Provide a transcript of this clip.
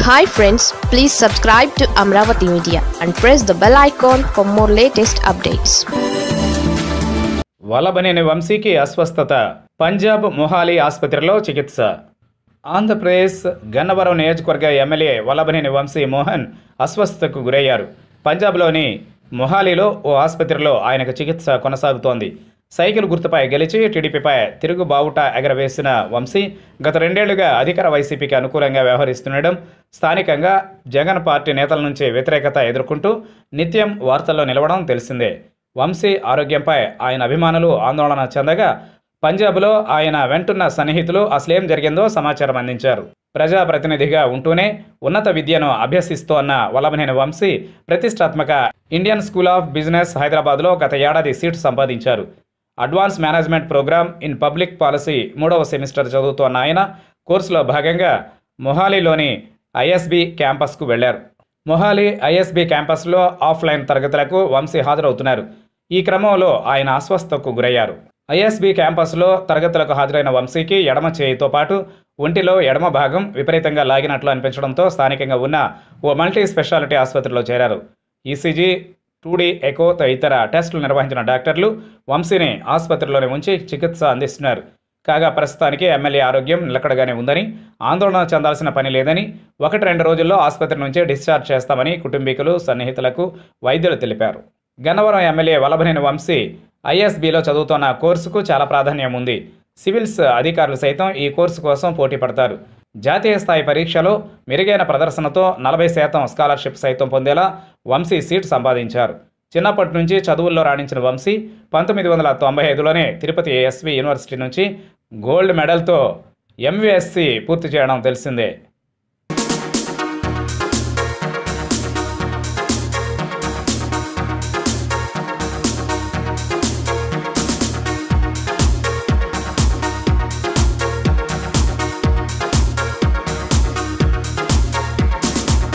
hi friends please subscribe to Amaravati media and press the bell icon for more latest updates Vallabhaneni వంశీకి అస్వస్థత పంజాబ్ మొహాలీ ఆసుపత్రిలో చికిత్స ఆంధ్రప్రదేశ్ గన్నవరం నియోజకవర్గ ఎమ్మెల్యే వల్లభనేని వంశీ మోహన్ అస్వస్థతకు గురయ్యారు పంజాబ్లోని మొహాలీలో ఓ ఆసుపత్రిలో ఆయనకు చికిత్స కొనసాగుతోంది సైకిల్ గుర్తుపై గెలిచి టీడీపీపై తిరుగు బావుట ఎగరవేసిన వంశీ గత రెండేళ్లుగా అధికార వైసీపీకి అనుకూలంగా వ్యవహరిస్తుండడం స్థానికంగా జగన్ పార్టీ నేతల నుంచి వ్యతిరేకత ఎదుర్కొంటూ నిత్యం వార్తల్లో నిలవడం తెలిసిందే వంశీ ఆరోగ్యంపై ఆయన అభిమానులు ఆందోళన చెందగా పంజాబ్లో ఆయన వెంటున్న సన్నిహితులు అసలేం జరిగిందో సమాచారం అందించారు ప్రజాప్రతినిధిగా ఉంటూనే ఉన్నత విద్యను అభ్యసిస్తోన్న వల్లభనేని వంశీ ప్రతిష్టాత్మక ఇండియన్ స్కూల్ ఆఫ్ బిజినెస్ హైదరాబాద్లో గత ఏడాది సీటు సంపాదించారు advance management program in public policy మూడవ సెమిస్టర్ చదువుతోన్న ఆయన కోర్సులో భాగంగా మొహాలీలోని ఐఎస్బి క్యాంపస్కు వెళ్లారు మొహాలీ ఐఎస్బి క్యాంపస్లో ఆఫ్లైన్ తరగతులకు వంశీ హాజరవుతున్నారు ఈ క్రమంలో ఆయన అస్వస్థతకు గురయ్యారు ఐఎస్బి క్యాంపస్లో తరగతులకు హాజరైన వంశీకి ఎడమ చేయితో పాటు ఒంటిలో ఎడమ భాగం విపరీతంగా లాగినట్లు అనిపించడంతో స్థానికంగా ఉన్న ఓ మల్టీ స్పెషాలిటీ ఆసుపత్రిలో చేరారు ఈసీజీ టూడీ ఎకో తదితర టెస్టులు నిర్వహించిన డాక్టర్లు వంశీని ఆసుపత్రిలోనే ఉంచి చికిత్స అందిస్తున్నారు కాగా ప్రస్తుతానికి ఎమ్మెల్యే ఆరోగ్యం నిలకడగానే ఉందని ఆందోళన చెందాల్సిన పని లేదని ఒకటి రెండు రోజుల్లో ఆసుపత్రి నుంచి డిశ్చార్జ్ చేస్తామని కుటుంబీకులు సన్నిహితులకు వైద్యులు తెలిపారు గన్నవరం ఎమ్మెల్యే వల్లభనేని వంశీ ఐఎస్బిలో చదువుతున్న కోర్సుకు చాలా ప్రాధాన్యం ఉంది సివిల్స్ అధికారులు సైతం ఈ కోర్సు కోసం పోటీ పడతారు జాతీయ స్థాయి పరీక్షలో మెరుగైన ప్రదర్శనతో నలభై శాతం స్కాలర్షిప్ సైతం పొందేలా వంశీ సీట్ సంపాదించారు చిన్నప్పటి నుంచి చదువుల్లో రాణించిన వంశీ పంతొమ్మిది వందల తొంభై ఐదులోనే తిరుపతి ఏఎస్వి యూనివర్సిటీ నుంచి గోల్డ్ మెడల్తో ఎంవిఎస్సి పూర్తి చేయడం తెలిసిందే